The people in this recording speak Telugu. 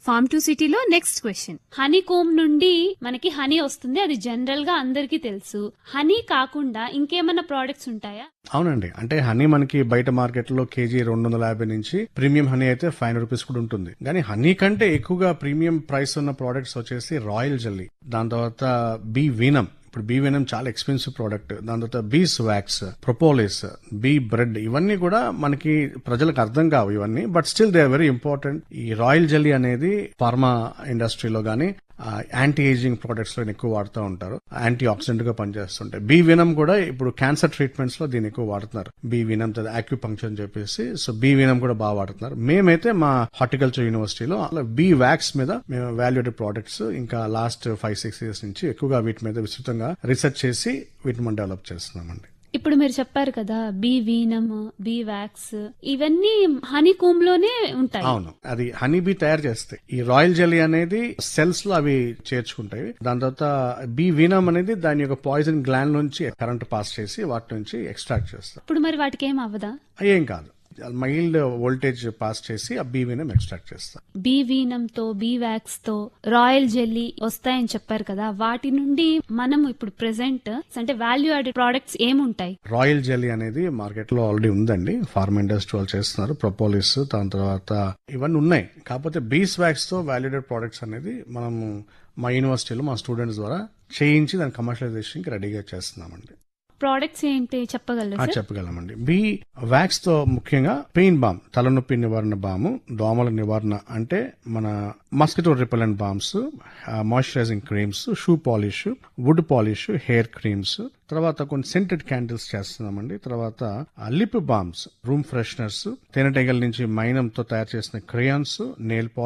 ఫార్మ్ టు సిటీలో నెక్స్ట్ క్వశ్చన్ హనీ కోమ్ నుండి మనకి హనీ వస్తుంది అది జనరల్ గా అందరికీ తెలుసు హనీ కాకుండా ఇంకేమైనా ప్రోడక్ట్స్ ఉంటాయా అవునండి అంటే హనీ మనకి బయట మార్కెట్ లో కేజీ రెండు వందల యాభై నుంచి ప్రీమియం హనీ అయితే ఫైవ్ హండ్రెడ్ రూపీస్ కూడా ఉంటుంది కానీ హనీ కంటే ఎక్కువగా ప్రీమియం ప్రైస్ ఉన్న ప్రోడక్ట్స్ వచ్చేసి రాయల్ జెల్లీ దాని తర్వాత బీ వీనం ఇప్పుడు బీ వెనం చాలా ఎక్స్పెన్సివ్ ప్రోడక్ట్ దాని తర్వాత beeswax propolis bee bread ఇవన్నీ కూడా మనకి ప్రజలకు అర్థం కావు ఇవన్నీ but still they are very important ఈ రాయల్ జెల్లీ అనేది ఫార్మా ఇండస్ట్రీలో గానీ యాంటీ ఏజింగ్ ప్రొడక్ట్స్ లో ఎక్కువ వాడుతూ ఉంటారు యాంటీ ఆక్సిడెంట్ గా పనిచేస్తుంటాయి బీ వినం కూడా ఇప్పుడు క్యాన్సర్ ట్రీట్మెంట్స్ లో దీన్ని ఎక్కువ వాడుతున్నారు బీ వినం యాక్యుపంక్చర్ అని చెప్పేసి సో బీ వినం కూడా బాగా వాడుతున్నారు మేమైతే మా హార్టికల్చర్ యూనివర్సిటీలో అలా బీ వ్యాక్స్ మీద మేము వాల్యుయేటెడ్ ప్రోడక్ట్స్ ఇంకా లాస్ట్ ఫైవ్ సిక్స్ ఇయర్స్ నుంచి ఎక్కువగా వీటి మీద విస్తృతంగా రీసెర్చ్ చేసి వీటిని మనం డెవలప్ చేస్తున్నామండి ఇప్పుడు మీరు చెప్పారు కదా బీ వీనమ్ బీ వ్యాక్స్ ఇవన్నీ హనీ కోమ్ లోనే ఉంటాయి అవును అది హనీ బీ తయారు చేస్తాయి ఈ రాయల్ జెల్లీ అనేది సెల్స్ లో అవి చేర్చుకుంటాయి దాని తర్వాత బీ వీనమ్ అనేది దాని యొక్క పాయిజన్ గ్లాండ్ నుంచి కరెంట్ పాస్ చేసి వాటి నుంచి ఎక్స్ట్రాక్ట్ చేస్తారు ఇప్పుడు మరి వాటికి ఏం అవ్వదా ఏం కాదు మైల్డ్ వోల్టేజ్ పాస్ చేసి ఆ బీ వీనమ్ ఎక్స్ట్రాక్ట్ చేస్తారు బీ వీనమ్ తో బీ వ్యాక్స్ తో రాయల్ జెల్లీ వస్తాయని చెప్పారు కదా వాటి నుండి మనం ఇప్పుడు ప్రెసెంట్ అంటే వాల్యూ యాడెడ్ ప్రోడక్ట్స్ ఏముంటాయి రాయల్ జెల్లీ అనేది మార్కెట్ లో ఆల్రెడీ ఉందండి ఫార్మ్ ఇండస్ట్రీ వాళ్ళు చేస్తున్నారు ప్రొపోలిస్ దాని తర్వాత ఇవన్నీ ఉన్నాయి కాకపోతే బీస్ వ్యాక్స్ తో వాల్యుడెడ్ ప్రోడక్ట్స్ అనేది మనం మా యూనివర్సిటీలో మా స్టూడెంట్స్ ద్వారా చేయించి దాని కమర్షియలైజేషన్ కి రెడీగా చేస్తున్నామండి ప్రోడక్ట్స్ ఏంటి చెప్పగలరు ఆ, చెప్పగలమండి బి వ్యాక్స్ తో ముఖ్యంగా పెయిన్ బామ్ తలనొప్పి నివారణ బాము దోమల నివారణ అంటే మన mosquito repellent balms moisturising creams shoe polish wood polish hair creams తర్వాత కొన్ని సెంటెడ్ క్యాండిల్స్ చేస్తున్నామండి తర్వాత లిప్ బామ్స్ రూమ్ ఫ్రెషనర్స్ తేనెటీగల నుంచి మైనంతో తయారు చేసిన క్రేయాన్స్ నెయిల్